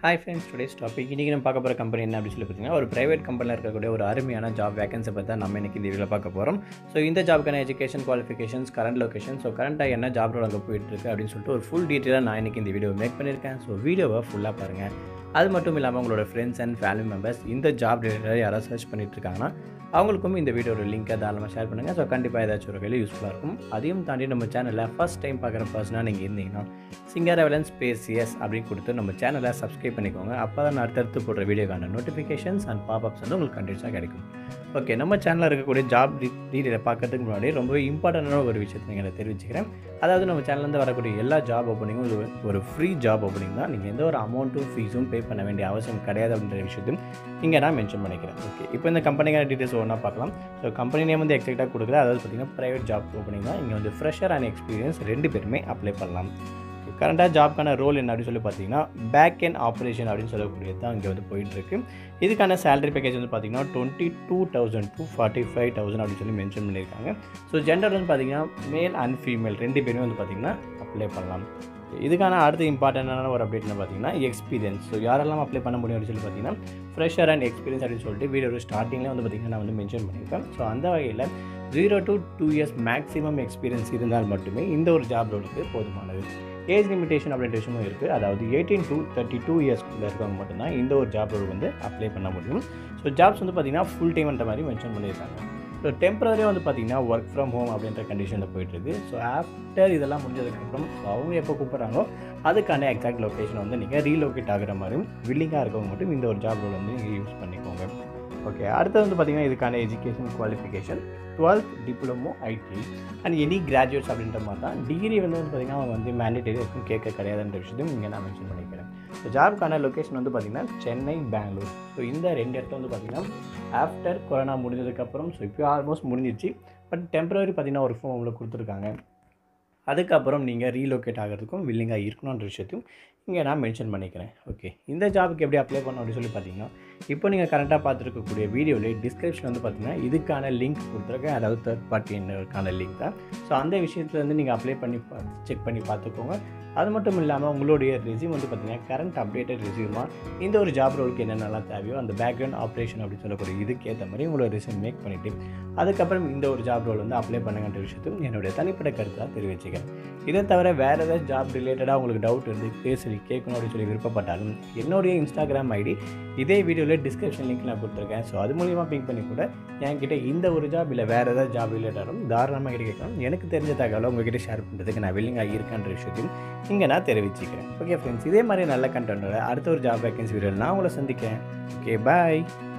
hi friends today's topic இன்றைக்கி நம்ம பார்க்க போகிற கம்பெனி என்ன அப்படின்னு சொல்லி பார்த்தீங்கன்னா ஒரு ப்ரைவேட் கம்பெனியில் இருக்கக்கூடிய ஒரு அருமையான ஜாப் வேகன்சி பற்றி தான் நம்ம இன்றைக்கி இந்த வீடியோவில் பார்க்க போகிறோம் ஸோ இந்த ஜாப்க்கான education qualifications current location so கரண்ட்டாக என்ன ஜாப் ரோல் அங்கே போயிட்டுருக்கு அப்படின்னு சொல்லிட்டு ஒரு ஃபுல் டீட்டெயிலாக நான் இன்றைக்கி இந்த வீடியோ மேக் பண்ணியிருக்கேன் ஸோ வீடியோவை ஃபுல்லாக பாருங்கள் அது மட்டும் இல்லாமல் உங்களோட ஃப்ரெண்ட்ஸ் அண்ட் ஃபேமிலி மெம்பர்ஸ் இந்த ஜாப் ரிலேட்டடாக யாராவது சர்ச் பண்ணிட்டு இருக்காங்கன்னா அவங்களுக்கும் இந்த வீடியோட லிங்கை தாராளமாக ஷேர் பண்ணுங்கள் ஸோ கண்டிப்பாக ஏதாச்சும் ஒரு வகையில் யூஸ்ஃபுல்லாக இருக்கும் அதையும் தாண்டி நம்ம சேனலில் ஃபஸ்ட் டைம் பார்க்குற பர்சனாக நீங்கள் இருந்தீங்கன்னா சிங்கர் ரெவலன்ஸ் ஸ்பேஸ் எஸ் அப்படின்னு கொடுத்து நம்ம சேனலை சப்ஸ்கிரைப் பண்ணிக்கோங்க அப்போ தான் நான் அடுத்தடுத்து போடுற வீடியோக்கான நோட்டிஃபிகேஷன்ஸ் அண்ட் பாப்அப்ஸ் வந்து உங்களுக்கு கண்டிப்பாக கிடைக்கும் ஓகே நம்ம சேனலில் இருக்கக்கூடிய ஜாப் டீட்டெயிலை பார்க்கறதுக்கு முன்னாடி ரொம்பவே இம்பார்ட்டண்டான ஒரு விஷயத்தை நீங்கள் நான் தெரிவிச்சுக்கிறேன் அதாவது நம்ம சேனல்லேருந்து வரக்கூடிய எல்லா ஜாப் ஓப்பனிங்கும் ஒரு ஒரு ஃப்ரீ ஜாப் ஓப்பனிங் தான் நீங்கள் எந்த ஒரு அமௌண்ட்டும் ஃபீஸும் பே பண்ண வேண்டிய அவசியம் கிடையாது அப்படின்ற விஷயத்தையும் இங்கே நான் மென்ஷன் பண்ணிக்கிறேன் ஓகே இப்போ இந்த கம்பெனிக்கான டீட்டெயில்ஸ் ஒன்றா பார்க்கலாம் ஸோ கம்பெனி நேம் வந்து எக்ஸாக்டாக கொடுக்குற அதாவது பார்த்தீங்கன்னா ப்ரைவேட் ஜாப் ஓப்பனிங் தான் இங்கே வந்து ஃப்ரெஷர் அண்ட் எக்ஸ்பீரியன்ஸ் ரெண்டு பேருமே அப்ளை பண்ணலாம் கரண்டாக ஜாப்க்கான ரோல் என்ன அப்படின்னு சொல்லி பார்த்தீங்கன்னா பேக் அண்ட் ஆப்ரேஷன் அப்படின்னு சொல்லக்கூடியது தான் இங்கே வந்து போயிட்டுருக்கு இதுக்கான சேலரி பேக்கேஜ் வந்து பார்த்தீங்கன்னா twenty two thousand to forty five thousand அப்படின்னு சொல்லி மென்ஷன் பண்ணியிருக்காங்க ஸோ ஜெண்டர் வந்து பார்த்தீங்கன்னா மேல் அண்ட் ஃபீமேல் ரெண்டு பேருமே வந்து பார்த்தீங்கன்னா அப்ளை பண்ணலாம் இதுக்கான அடுத்த இம்பார்ட்டண்டான ஒரு அப்டேட்னு பார்த்தீங்கன்னா எக்ஸ்பீரியன்ஸ் ஸோ யாரெல்லாம் அப்ளை பண்ண முடியும் அப்படின்னு சொல்லி பார்த்தீங்கன்னா ஃப்ரெஷர் அண்ட் எக்ஸ்பீரியன்ஸ் அப்படின்னு சொல்லிட்டு வீடியோ ஸ்டார்டிங்கில் வந்து பார்த்தீங்கன்னா நான் வந்து மென்ஷன் பண்ணியிருக்கேன் ஸோ அந்த வகையில் zero to two years maximum experience இருந்தால் மட்டுமே இந்த ஒரு ஜாப் ரோலுக்கு போதுமானது ஏஜ் லிமிடேஷன் அப்படின்ற விஷயமும் இருக்குது அதாவது எயிட்டீன் டு தேர்ட்டி டூ இயர்ஸ்க்குள்ளே இருக்கவங்க மட்டும்தான் இந்த ஒரு ஜாப் ரோல் வந்து அப்ளை பண்ண முடியும் ஸோ ஜாப்ஸ் வந்து பார்த்திங்கன்னா ஃபுல் டைம்ன்ற மாதிரி மென்ஷன் பண்ணியிருக்காங்க ஸோ டெம்பரரியாக வந்து பார்த்திங்கன்னா ஒர்க் ஃப்ரம் ஹோம் அப்படின்ற கண்டிஷனில் போயிட்டுருக்கு ஸோ ஆஃப்டர் இதெல்லாம் முடிஞ்சதுக்கப்புறம் ஸோ அவங்க எப்போ கூப்பிட்றாங்களோ அதுக்கான எக்ஸாக்ட் லொக்கேஷன் வந்து நீங்கள் ரீலோகேட் ஆகிற மாதிரியும் வில்லிங்காக இருக்கவங்க மட்டும் இந்த ஒரு ஜாப் ரோல் வந்து நீங்கள் யூஸ் பண்ணிக்கோங்க ஓகே அடுத்து வந்து பார்த்திங்கன்னா இதுக்கான education qualification twelfth diploma IT and any graduates அப்படின்ற மாதிரி தான் டிகிரி வந்து வந்து பார்த்திங்கன்னா அவங்க வந்து மேண்டேட்டரி இருக்கும் கேட்க கிடையாதுன்ற விஷயத்தையும் இங்கே நான் மென்ஷன் பண்ணிக்கிறேன் ஸோ ஜாப்க்கான லொக்கேஷன் வந்து பார்த்திங்கன்னா சென்னை பெங்களூர் ஸோ இந்த ரெண்டு இடத்துல வந்து பார்த்திங்கன்னா ஆஃப்டர் கொரோனா முடிஞ்சதுக்கப்புறம் ஸோ இப்போ ஆல்மோஸ்ட் முடிஞ்சிச்சு பட் டெம்பரரி பார்த்திங்கன்னா ஒரு ஃபோம் உங்களுக்கு கொடுத்துருக்காங்க அதுக்கப்புறம் நீங்கள் ரீலோகேட் ஆகிறதுக்கும் வில்லிங்காக இருக்கணுன்ற விஷயத்தையும் இங்கே நான் மென்ஷன் பண்ணிக்கிறேன் ஓகே இந்த ஜாபுக்கு எப்படி அப்ளை பண்ணணும் அப்படின்னு சொல்லி பார்த்தீங்கன்னா இப்போ நீங்கள் கரெக்டாக பார்த்துருக்கக்கூடிய வீடியோவில் டிஸ்கிரிப்ஷன் வந்து பார்த்தீங்கன்னா இதுக்கான லிங்க் கொடுத்துருக்கேன் அதாவது தேர்ட் பார்ட்டிக்கான லிங்க் தான் ஸோ அந்த விஷயத்துலேருந்து நீங்கள் அப்ளை பண்ணி செக் பண்ணி பார்த்துக்கோங்க அது மட்டும் இல்லாமல் உங்களுடைய ரெசியூம் வந்து பார்த்தீங்கன்னா கரண்ட் அப்டேட்டட் ரெசியூமாக இந்த ஒரு ஜாப் ரோலுக்கு என்னென்னலாம் தேவையோ அந்த பேக்ரவுண்ட் ஆப்ரேஷன் அப்படின்னு சொல்லக்கூடிய இதுக்கு ஏற்ற மாதிரி உங்களோட ரெசியூம் மேக் பண்ணிவிட்டு அதுக்கப்புறம் இந்த ஒரு ஜாப் ரோல் வந்து அப்ளை பண்ணுங்கன்ற விஷயத்தையும் என்னுடைய தனிப்பட்ட கருத்தாக தெரிவிச்சுக்கிறேன் இதை தவிர வேறு ஏதாவது ஜாப் ரிலேட்டடாக உங்களுக்கு டவுட் இருந்து பேச கேட்கணும் அப்படின்னு சொல்லி விருப்பப்பட்டாலும் என்னுடைய இன்ஸ்டாகிராம் ஐடி இதே வீடியோவில் டிஸ்கிரிப்ஷன் லிங்க் நான் கொடுத்துருக்கேன் ஸோ அது மூலியமாக பிங்க் பண்ணி கூட என்கிட்ட இந்த ஒரு ஜாப் இல்லை வேறு ஏதாவது ஜாப் ரிலேட்டடும் தாராளமாக கிட்ட கேட்கணும் எனக்கு தெரிஞ்ச தகவலை உங்ககிட்ட ஷேர் பண்ணுறதுக்கு நான் வில்லிங்காக இருக்கேன்ற விஷயத்தையும் இங்கே நான் தெரிவிச்சுக்கிறேன் ஓகே ஃப்ரெண்ட்ஸ் இதே மாதிரி நல்ல கண்டென்ட்டோட அடுத்த ஒரு ஜாப் வேகன்சி வீடியோ நான் உங்களை சந்திக்கிறேன் ஓகே பாய்